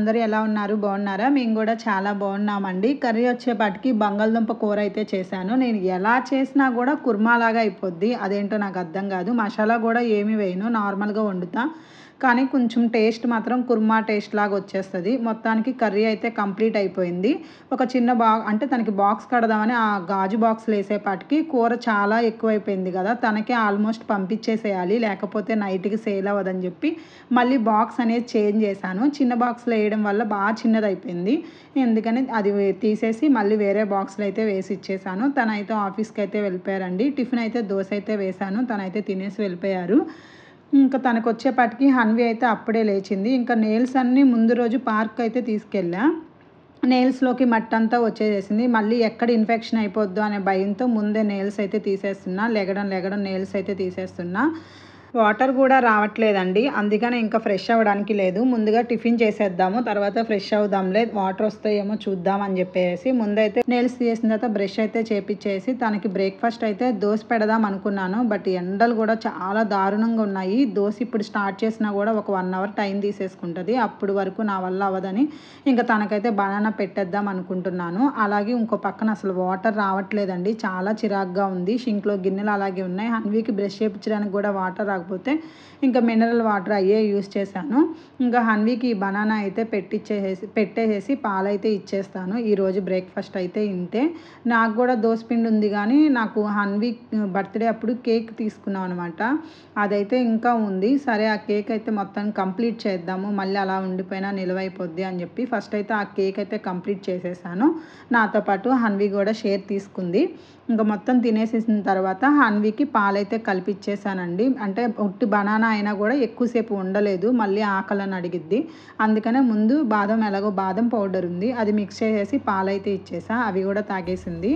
అందరూ ఎలా ఉన్నారు బాగున్నారా మేము కూడా చాలా బాగున్నామండి కర్రీ వచ్చేపాటికి బంగాళదుంప కూర అయితే చేశాను నేను ఎలా చేసినా కూడా కుర్మాలాగా అయిపోద్ది అదేంటో నాకు అర్థం కాదు మసాలా కూడా ఏమి వేయను నార్మల్గా వండుతా కానీ కొంచెం టేస్ట్ మాత్రం కుర్మా టేస్ట్ లాగా వచ్చేస్తుంది మొత్తానికి కర్రీ అయితే కంప్లీట్ అయిపోయింది ఒక చిన్న బా అంటే తనకి బాక్స్ కడదామని ఆ గాజు బాక్స్లో వేసేపాటికి కూర చాలా ఎక్కువైపోయింది కదా తనకే ఆల్మోస్ట్ పంపించేసేయాలి లేకపోతే నైట్కి సేల్ అవ్వదని చెప్పి మళ్ళీ బాక్స్ అనేది చేంజ్ చేశాను చిన్న బాక్స్లో వేయడం వల్ల బాగా చిన్నది అయిపోయింది ఎందుకని అది తీసేసి మళ్ళీ వేరే బాక్స్లో అయితే వేసి ఇచ్చేసాను తనైతే ఆఫీస్కి అయితే వెళ్ళిపోయారండి టిఫిన్ అయితే దోశ అయితే వేశాను తనైతే తినేసి వెళ్ళిపోయారు ఇంకా తనకు వచ్చేపాటికి హన్వి అయితే అప్పుడే లేచింది ఇంకా నెయిల్స్ అన్నీ ముందు రోజు పార్క్ అయితే తీసుకెళ్ళా నెయిల్స్లోకి మట్టి అంతా వచ్చేసేసింది మళ్ళీ ఎక్కడ ఇన్ఫెక్షన్ అయిపోద్దు అనే భయంతో ముందే నెయిల్స్ అయితే తీసేస్తున్నా లెగడం లెగడం నెయిల్స్ అయితే తీసేస్తున్నా వాటర్ కూడా రావట్లేదండి అందుకనే ఇంకా ఫ్రెష్ అవ్వడానికి లేదు ముందుగా టిఫిన్ చేసేద్దాము తర్వాత ఫ్రెష్ అవుదాంలే వాటర్ వస్తాయేమో చూద్దాం అని చెప్పేసి ముందైతే నెయిల్స్ తీసిన తర్వాత బ్రష్ అయితే చేపించేసి తనకి బ్రేక్ఫాస్ట్ అయితే దోశ పెడదాం అనుకున్నాను బట్ ఎండలు కూడా చాలా దారుణంగా ఉన్నాయి దోశ ఇప్పుడు స్టార్ట్ చేసినా కూడా ఒక వన్ అవర్ టైం తీసేసుకుంటుంది అప్పుడు వరకు నా వల్ల అవ్వదని ఇంకా తనకైతే బనానా పెట్టేద్దాం అనుకుంటున్నాను అలాగే ఇంకో పక్కన అసలు వాటర్ రావట్లేదండి చాలా చిరాగ్గా ఉంది షింక్లో గిన్నెలు అలాగే ఉన్నాయి హన్వీకి బ్రష్ చేయించడానికి కూడా వాటర్ రాకపోతే ఇంకా మినరల్ వాటర్ అయ్యే యూస్ చేశాను ఇంకా హన్వీకి ఈ బనానా అయితే పెట్టిచ్చేసేసి పెట్టేసేసి పాలైతే ఇచ్చేస్తాను ఈరోజు బ్రేక్ఫాస్ట్ అయితే ఇంతే నాకు కూడా దోసపిండి ఉంది కానీ నాకు హన్వీ బర్త్డే అప్పుడు కేక్ తీసుకున్నాం అనమాట అదైతే ఇంకా ఉంది సరే ఆ కేక్ అయితే మొత్తం కంప్లీట్ చేద్దాము మళ్ళీ అలా ఉండిపోయినా నిలవైపోద్ది అని చెప్పి ఫస్ట్ అయితే ఆ కేక్ అయితే కంప్లీట్ చేసేసాను నాతో పాటు హన్వీ కూడా షేర్ తీసుకుంది ఇంకా మొత్తం తినేసేసిన తర్వాత హన్వీకి పాలైతే కలిపిచ్చేసానండి అంటే ఉట్టి బనానా అయినా కూడా ఎక్కువసేపు ఉండలేదు మళ్ళీ ఆకలని అడిగిద్ది అందుకనే ముందు బాదం ఎలాగో బాదం పౌడర్ ఉంది అది మిక్స్ చేసేసి పాలైతే ఇచ్చేసా అవి కూడా తాగేసింది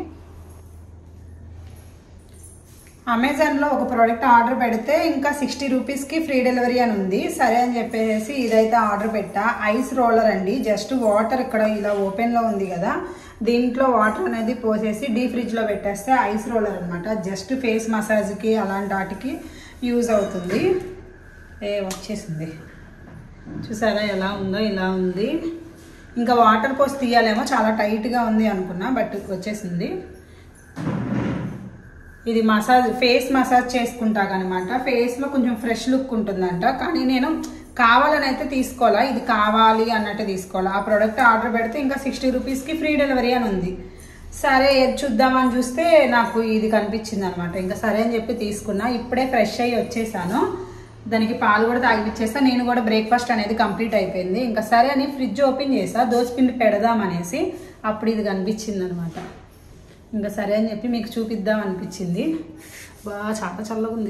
అమెజాన్లో ఒక ప్రోడక్ట్ ఆర్డర్ పెడితే ఇంకా సిక్స్టీ రూపీస్కి ఫ్రీ డెలివరీ అని ఉంది సరే అని చెప్పేసి ఇదైతే ఆర్డర్ పెట్టా ఐస్ రోలర్ అండి జస్ట్ వాటర్ ఇక్కడ ఇలా ఓపెన్లో ఉంది కదా దీంట్లో వాటర్ అనేది పోసేసి డీ ఫ్రిడ్జ్లో పెట్టేస్తే ఐస్ రోలర్ అనమాట జస్ట్ ఫేస్ మసాజ్కి అలాంటి వాటికి యూజ్ అవుతుంది ఏ వచ్చేసింది చూసారా ఎలా ఉందో ఇలా ఉంది ఇంకా వాటర్ పోసి తీయాలేమో చాలా టైట్గా ఉంది అనుకున్నా బట్ వచ్చేసింది ఇది మసాజ్ ఫేస్ మసాజ్ చేసుకుంటాకనమాట ఫేస్లో కొంచెం ఫ్రెష్ లుక్ ఉంటుందంట కానీ నేను కావాలని అయితే తీసుకోవాలా ఇది కావాలి అన్నట్టు తీసుకోవాలా ఆ ప్రోడక్ట్ ఆర్డర్ పెడితే ఇంకా సిక్స్టీ రూపీస్కి ఫ్రీ డెలివరీ అని ఉంది సరే ఏది చూద్దామని చూస్తే నాకు ఇది కనిపించింది అనమాట ఇంకా సరే అని చెప్పి తీసుకున్నా ఇప్పుడే ఫ్రెష్ అయ్యి వచ్చేసాను దానికి పాలు కూడా తాగిపించేస్తా నేను కూడా బ్రేక్ఫాస్ట్ అనేది కంప్లీట్ అయిపోయింది ఇంకా సరే అని ఫ్రిడ్జ్ ఓపెన్ చేసా దోసపిండి పెడదాం అనేసి అప్పుడు ఇది కనిపించింది అనమాట ఇంకా సరే అని చెప్పి మీకు చూపిద్దాం అనిపించింది బాగా చాలా చల్లగా ఉంది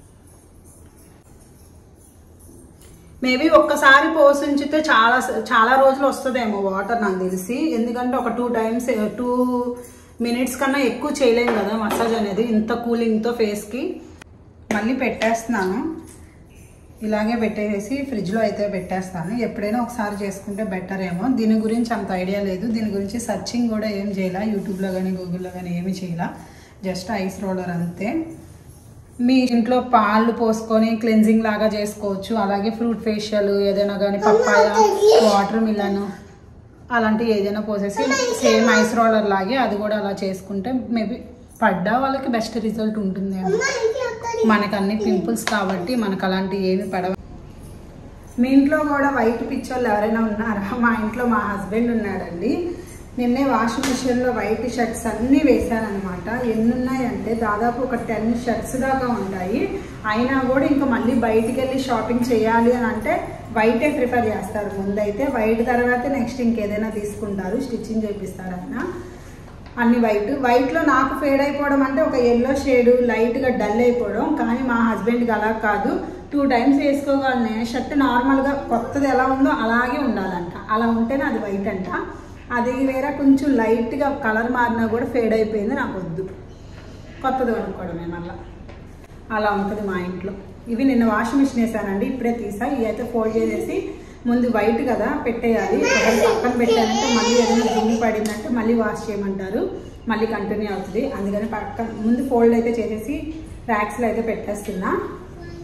మేబీ ఒక్కసారి పోసి ఉంచితే చాలా చాలా రోజులు వస్తుందేమో వాటర్ నాకు తెలిసి ఎందుకంటే ఒక టూ టైమ్స్ టూ మినిట్స్ కన్నా ఎక్కువ చేయలేము కదా మసాజ్ అనేది ఇంత కూలింగ్తో ఫేస్కి మళ్ళీ పెట్టేస్తున్నాను ఇలాగే పెట్టేసి ఫ్రిడ్జ్లో అయితే పెట్టేస్తాను ఎప్పుడైనా ఒకసారి చేసుకుంటే బెటర్ ఏమో దీని గురించి అంత ఐడియా లేదు దీని గురించి సర్చింగ్ కూడా ఏం చేయాల యూట్యూబ్లో కానీ గూగుల్లో కానీ ఏమి చేయాల జస్ట్ ఐస్ రోలర్ అంతే మీ ఇంట్లో పాలు పోసుకొని క్లెన్జింగ్ లాగా చేసుకోవచ్చు అలాగే ఫ్రూట్ ఫేషియల్ ఏదైనా కానీ పప్పాయ వాటర్ మిలన్ అలాంటివి ఏదైనా పోసేసి సేమ్ ఐస్ రోలర్ లాగే అది కూడా అలా చేసుకుంటే మేబీ పడ్డా వాళ్ళకి బెస్ట్ రిజల్ట్ ఉంటుందేమో మనకు అన్ని పింపుల్స్ కాబట్టి మనకు అలాంటివి ఏమి పడవ మీ ఇంట్లో కూడా వైట్ పిచ్చోళ్ళు ఎవరైనా ఉన్నారా మా ఇంట్లో మా హస్బెండ్ ఉన్నాడండి నిన్నే వాషింగ్ మిషన్లో వైట్ షర్ట్స్ అన్నీ వేశానమాట ఎన్ని ఉన్నాయంటే దాదాపు ఒక టెన్ షర్ట్స్ దాకా ఉంటాయి అయినా కూడా ఇంకా మళ్ళీ బయటికి వెళ్ళి షాపింగ్ చేయాలి అని అంటే వైటే ప్రిఫర్ చేస్తారు ముందైతే వైట్ తర్వాత నెక్స్ట్ ఇంకేదైనా తీసుకుంటారు స్టిచ్చింగ్ చేపిస్తారు ఆయన అన్ని వైట్ వైట్లో నాకు ఫేడ్ అయిపోవడం అంటే ఒక ఎల్లో షేడ్ లైట్గా డల్ అయిపోవడం కానీ మా హస్బెండ్కి అలా కాదు టూ టైమ్స్ వేసుకోగలనే షర్ట్ నార్మల్గా కొత్తది ఎలా ఉందో అలాగే ఉండాలంట అలా ఉంటేనే అది వైట్ అంట అది వేరే కొంచెం లైట్గా కలర్ మారినా కూడా ఫేడ్ అయిపోయింది నాకు వద్దు కొత్తది కొనుక్కోవడమే మళ్ళీ అలా ఉంటుంది మా ఇంట్లో ఇవి నిన్న వాషింగ్ మిషన్ వేసానండి ఇప్పుడే తీసా ఇవి అయితే ఫోల్డ్ చేసేసి ముందు వైట్ కదా పెట్టేయాలి ఒకవేళ పక్కన పెట్టానంటే మళ్ళీ ఏదైనా దుమ్ము పడిందంటే మళ్ళీ వాష్ చేయమంటారు మళ్ళీ కంటిన్యూ అవుతుంది అందుకని పక్కన ముందు ఫోల్డ్ అయితే చేసేసి ర్యాక్స్లో అయితే పెట్టేస్తున్నా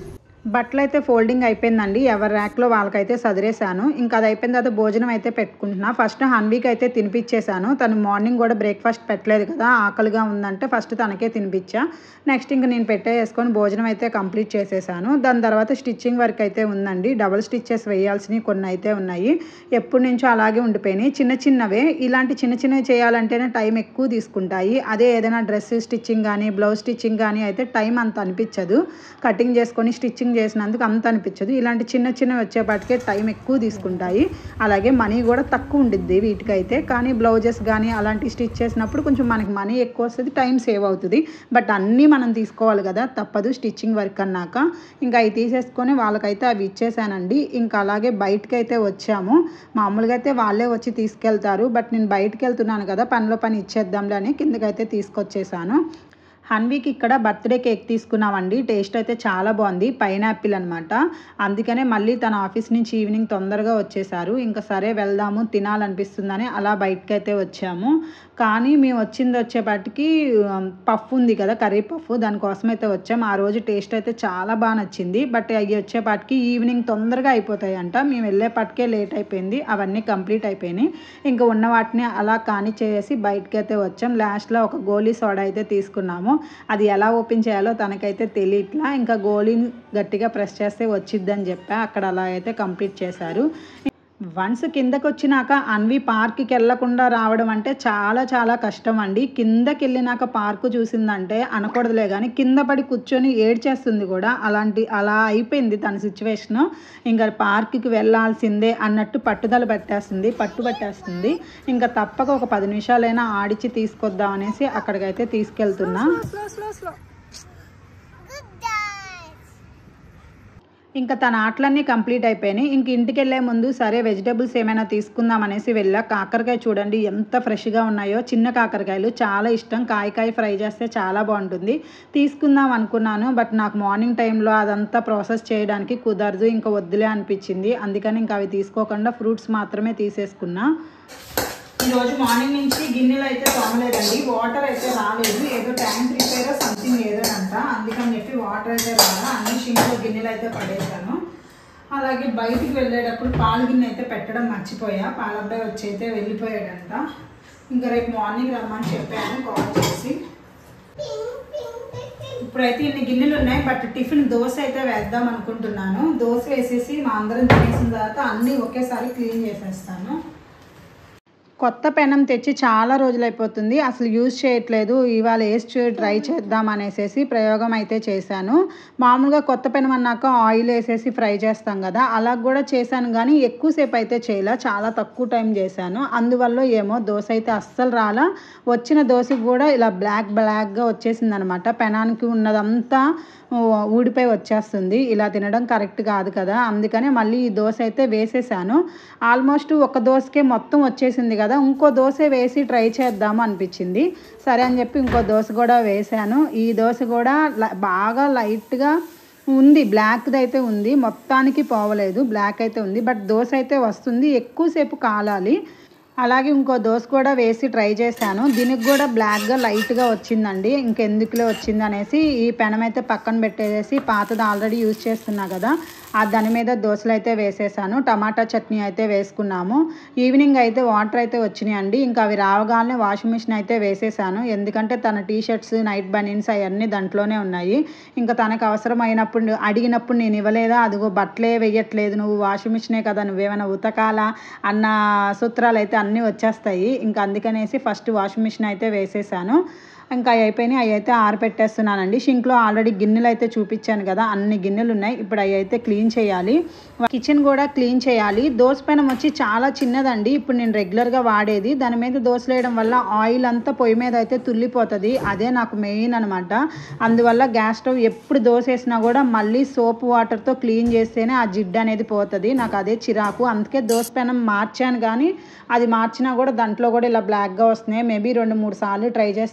బట్టలు అయితే ఫోల్డింగ్ అయిపోయిందండి ఎవరి ర్యాక్లో వాళ్ళకైతే సదిరేశాను ఇంకా అది అయిపోయిన తర్వాత భోజనం అయితే పెట్టుకుంటున్నా ఫస్ట్ హన్వీకి అయితే తినిపించేశాను తను మార్నింగ్ కూడా బ్రేక్ఫాస్ట్ పెట్టలేదు కదా ఆకలిగా ఉందంటే ఫస్ట్ తనకే తినిపించా నెక్స్ట్ ఇంకా నేను పెట్టేసుకొని భోజనం అయితే కంప్లీట్ చేసేసాను దాని తర్వాత స్టిచ్చింగ్ వర్క్ అయితే ఉందండి డబుల్ స్టిచ్చెస్ వేయాల్సినవి కొన్ని అయితే ఉన్నాయి ఎప్పటి నుంచో అలాగే ఉండిపోయినాయి చిన్న చిన్నవే ఇలాంటి చిన్న చిన్నవి చేయాలంటేనే టైం ఎక్కువ తీసుకుంటాయి అదే ఏదైనా డ్రెస్ స్టిచ్చింగ్ కానీ బ్లౌజ్ స్టిచ్చింగ్ కానీ అయితే టైం అంత అనిపించదు కటింగ్ చేసుకొని స్టిచ్చింగ్ చేసినందుకు అంత అనిపించదు ఇలాంటి చిన్న చిన్నవి వచ్చేపాటికే టైం ఎక్కువ తీసుకుంటాయి అలాగే మనీ కూడా తక్కువ ఉండిద్ది వీటికైతే కానీ బ్లౌజెస్ కానీ అలాంటి స్టిచ్ చేసినప్పుడు కొంచెం మనకి మనీ ఎక్కువ వస్తుంది టైం సేవ్ అవుతుంది బట్ అన్నీ మనం తీసుకోవాలి కదా తప్పదు స్టిచ్చింగ్ వర్క్ అన్నాక ఇంకా అవి తీసేసుకొని వాళ్ళకైతే అవి ఇచ్చేసానండి ఇంకా అలాగే బయటకి అయితే వచ్చాము మామూలుగా అయితే వాళ్ళే వచ్చి తీసుకెళ్తారు బట్ నేను బయటకు వెళ్తున్నాను కదా పనిలో పని ఇచ్చేద్దాంలే అని కిందకైతే తీసుకొచ్చేసాను హన్వీకి ఇక్కడ బర్త్డే కేక్ తీసుకున్నామండి టేస్ట్ అయితే చాలా బాగుంది పైనాపిల్ అనమాట అందుకనే మళ్ళీ తన ఆఫీస్ నుంచి ఈవినింగ్ తొందరగా వచ్చేసారు ఇంకా సరే వెళ్దాము తినాలనిపిస్తుందని అలా బయటకు అయితే వచ్చాము కానీ మేము వచ్చింది వచ్చేపాటికి పఫ్ ఉంది కదా కర్రీ పఫ్ దానికోసం అయితే వచ్చాము ఆ రోజు టేస్ట్ అయితే చాలా బాగా నచ్చింది బట్ అవి వచ్చేపాటికి ఈవినింగ్ తొందరగా అయిపోతాయి అంట మేము వెళ్ళేపాటికే లేట్ అయిపోయింది అవన్నీ కంప్లీట్ అయిపోయినాయి ఇంకా ఉన్న వాటిని అలా కాని చేసి బయటకి అయితే వచ్చాం లాస్ట్లో ఒక గోలీ సోడా అయితే తీసుకున్నాము అది ఎలా ఓపెన్ చేయాలో తనకైతే తెలియట్లా ఇంకా గోళీని గట్టిగా ప్రెస్ చేస్తే వచ్చిద్దని చెప్పా అక్కడ అలా అయితే కంప్లీట్ చేశారు వన్స్ కిందకి వచ్చినాక అన్వి పార్క్కి వెళ్ళకుండా రావడం అంటే చాలా చాలా కష్టం అండి కిందకి వెళ్ళినాక పార్కు చూసిందంటే అనకూడదులే కానీ కింద పడి కూర్చొని ఏడ్చేస్తుంది కూడా అలాంటి అలా అయిపోయింది తన సిచ్యువేషను ఇంకా పార్క్కి వెళ్ళాల్సిందే అన్నట్టు పట్టుదల పెట్టేస్తుంది పట్టు పట్టేస్తుంది ఇంకా తప్పక ఒక పది నిమిషాలైనా ఆడిచి తీసుకొద్దాం అనేసి అక్కడికైతే తీసుకెళ్తున్నా Slow, slow, slow. Good guys. ఇంకా తన ఆటలన్నీ కంప్లీట్ అయిపోయినాయి ఇంక ఇంటికి వెళ్ళే ముందు సరే వెజిటేబుల్స్ ఏమైనా తీసుకుందాం అనేసి వెళ్ళా కాకరకాయ చూడండి ఎంత ఫ్రెష్గా ఉన్నాయో చిన్న కాకరకాయలు చాలా ఇష్టం కాయకాయ ఫ్రై చేస్తే చాలా బాగుంటుంది తీసుకుందాం అనుకున్నాను బట్ నాకు మార్నింగ్ టైంలో అదంతా ప్రాసెస్ చేయడానికి కుదరదు ఇంకా వద్దులే అనిపించింది అందుకని ఇంకా అవి తీసుకోకుండా ఫ్రూట్స్ మాత్రమే తీసేసుకున్నా ఈరోజు మార్నింగ్ నుంచి గిన్నెలు అయితే తోమలేదండి వాటర్ అయితే రాలేదు ఏదో ట్యాంక్ రిపేర్ సంథింగ్ ఏదో అంట అందుకని చెప్పి వాటర్ అయితే రాలా అన్ని షింక్లో గిన్నెలు అయితే పడేసాను అలాగే బయటికి వెళ్ళేటప్పుడు పాల గిన్నె అయితే పెట్టడం మర్చిపోయా పాలబ్బాయి వచ్చి అయితే వెళ్ళిపోయాడంట ఇంకా రేపు మార్నింగ్ రమ్మని చెప్పాను కాల్ చేసి ఇప్పుడైతే ఇన్ని గిన్నెలు ఉన్నాయి బట్ టిఫిన్ దోశ అయితే వేద్దాం అనుకుంటున్నాను దోశ వేసేసి మా అందరం తినేసిన తర్వాత అన్నీ ఒకేసారి క్లీన్ చేసేస్తాను కొత్త పెనం తెచ్చి చాలా రోజులు అయిపోతుంది అసలు యూజ్ చేయట్లేదు ఇవాళ వేసి ట్రై చేద్దాం అనేసి ప్రయోగం అయితే చేశాను మామూలుగా కొత్త పెనం అన్నాక ఆయిల్ వేసేసి ఫ్రై చేస్తాం కదా అలా కూడా చేశాను కానీ ఎక్కువసేపు అయితే చేయలే చాలా తక్కువ టైం చేశాను అందువల్ల ఏమో దోశ అయితే అస్సలు రాలా వచ్చిన దోశ కూడా ఇలా బ్లాక్ బ్లాక్గా వచ్చేసింది అనమాట పెనానికి ఉన్నదంతా ఊడిపోయి వచ్చేస్తుంది ఇలా తినడం కరెక్ట్ కాదు కదా అందుకనే మళ్ళీ ఈ దోశ అయితే వేసేసాను ఆల్మోస్ట్ ఒక దోశకే మొత్తం వచ్చేసింది కదా ఇంకో దోశ వేసి ట్రై చేద్దాము అనిపించింది సరే అని చెప్పి ఇంకో దోశ కూడా వేసాను ఈ దోశ కూడా ల- బాగా లైట్గా ఉంది బ్లాక్ది అయితే ఉంది మొత్తానికి పోవలేదు బ్లాక్ అయితే ఉంది బట్ దోశ అయితే వస్తుంది ఎక్కువసేపు కాలాలి అలాగే ఇంకో దోశ కూడా వేసి ట్రై చేశాను దీనికి కూడా బ్లాక్గా లైట్గా వచ్చిందండి ఇంకెందుకులే వచ్చింది అనేసి ఈ పెనం అయితే పక్కన పెట్టేసి పాతది ఆల్రెడీ యూజ్ చేస్తున్నా కదా ఆ దాని మీద దోశలు అయితే వేసేసాను టమాటా చట్నీ అయితే వేసుకున్నాము ఈవినింగ్ అయితే వాటర్ అయితే వచ్చినాయి అండి ఇంకా అవి రావగానే వాషింగ్ మిషన్ అయితే వేసేసాను ఎందుకంటే తన టీ షర్ట్స్ నైట్ బనీన్స్ అవన్నీ దాంట్లోనే ఉన్నాయి ఇంకా తనకు అవసరమైనప్పుడు అడిగినప్పుడు నేను ఇవ్వలేదా అదిగో బట్టలే వేయట్లేదు నువ్వు వాషింగ్ మిషనే కదా నువ్వేమైనా ఉతకాలా అన్న సూత్రాలు అయితే అన్నీ వచ్చేస్తాయి ఇంకా అందుకనేసి ఫస్ట్ వాషింగ్ మిషన్ అయితే వేసేసాను ఇంకా అవి అయిపోయినాయి అవి అయితే ఆరపెట్టేస్తున్నానండి షింక్లో ఆల్రెడీ గిన్నెలు అయితే చూపించాను కదా అన్ని గిన్నెలు ఉన్నాయి ఇప్పుడు అవి అయితే క్లీన్ చేయాలి కిచెన్ కూడా క్లీన్ చేయాలి దోశ పెనం వచ్చి చాలా చిన్నదండి ఇప్పుడు నేను రెగ్యులర్గా వాడేది దాని మీద దోశలు వేయడం వల్ల ఆయిల్ అంతా పొయ్యి మీద అయితే తుల్లిపోతుంది అదే నాకు మెయిన్ అనమాట అందువల్ల గ్యాస్ స్టవ్ ఎప్పుడు దోశ వేసినా కూడా మళ్ళీ సోప్ వాటర్తో క్లీన్ చేస్తేనే ఆ జిడ్డు అనేది పోతుంది నాకు అదే చిరాకు అందుకే దోశ పెనం మార్చాను కానీ అది మార్చినా కూడా దాంట్లో కూడా ఇలా బ్లాక్గా వస్తున్నాయి మేబీ రెండు మూడు సార్లు ట్రై చేస్తే మంచిగా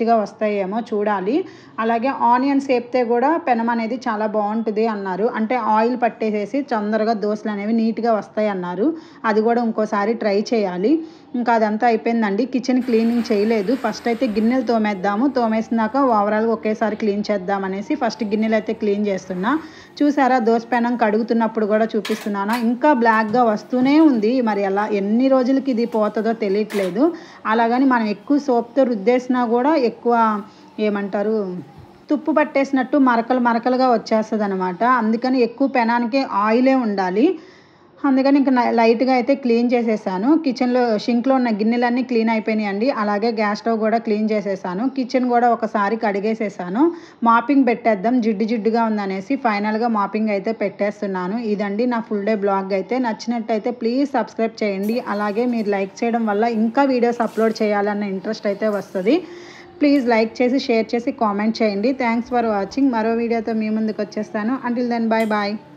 మంచిగా వస్తాయేమో చూడాలి అలాగే ఆనియన్స్ వేపితే కూడా పెనం అనేది చాలా బాగుంటుంది అన్నారు అంటే ఆయిల్ పట్టేసేసి తొందరగా దోశలు అనేవి నీట్గా వస్తాయి అన్నారు అది కూడా ఇంకోసారి ట్రై చేయాలి ఇంకా అదంతా అయిపోయిందండి కిచెన్ క్లీనింగ్ చేయలేదు ఫస్ట్ అయితే గిన్నెలు తోమేద్దాము తోమేసినాక ఓవరాల్గా ఒకేసారి క్లీన్ చేద్దాం అనేసి ఫస్ట్ గిన్నెలు అయితే క్లీన్ చేస్తున్నా చూసారా దోశ పెనం కడుగుతున్నప్పుడు కూడా చూపిస్తున్నాను ఇంకా బ్లాక్గా వస్తూనే ఉంది మరి ఎలా ఎన్ని రోజులకి ఇది పోతుందో తెలియట్లేదు అలాగని మనం ఎక్కువ సోప్తో రుద్దేసినా కూడా ఎక్కువ ఏమంటారు తుప్పు పట్టేసినట్టు మరకలు మరకలుగా వచ్చేస్తుంది అనమాట అందుకని ఎక్కువ పెనానికి ఆయిలే ఉండాలి అందుకని ఇంకా నై- లైట్గా అయితే క్లీన్ చేసేసాను కిచెన్లో షింక్లో ఉన్న గిన్నెలన్నీ క్లీన్ అయిపోయినాయండి అలాగే గ్యాస్ స్టవ్ కూడా క్లీన్ చేసేసాను కిచెన్ కూడా ఒకసారి కడిగేసేసాను మాపింగ్ పెట్టేద్దాం జిడ్డు జిడ్డుగా ఉందనేసి ఫైనల్గా మాపింగ్ అయితే పెట్టేస్తున్నాను ఇదండి నా ఫుల్ డే బ్లాగ్ అయితే నచ్చినట్టయితే ప్లీజ్ సబ్స్క్రైబ్ చేయండి అలాగే మీరు లైక్ చేయడం వల్ల ఇంకా వీడియోస్ అప్లోడ్ చేయాలన్న ఇంట్రెస్ట్ అయితే వస్తుంది ప్లీజ్ లైక్ చేసి షేర్ చేసి కామెంట్ చేయండి థ్యాంక్స్ ఫర్ వాచింగ్ మరో వీడియోతో మీ ముందుకు వచ్చేస్తాను అంటిల్ దెన్ బాయ్ బాయ్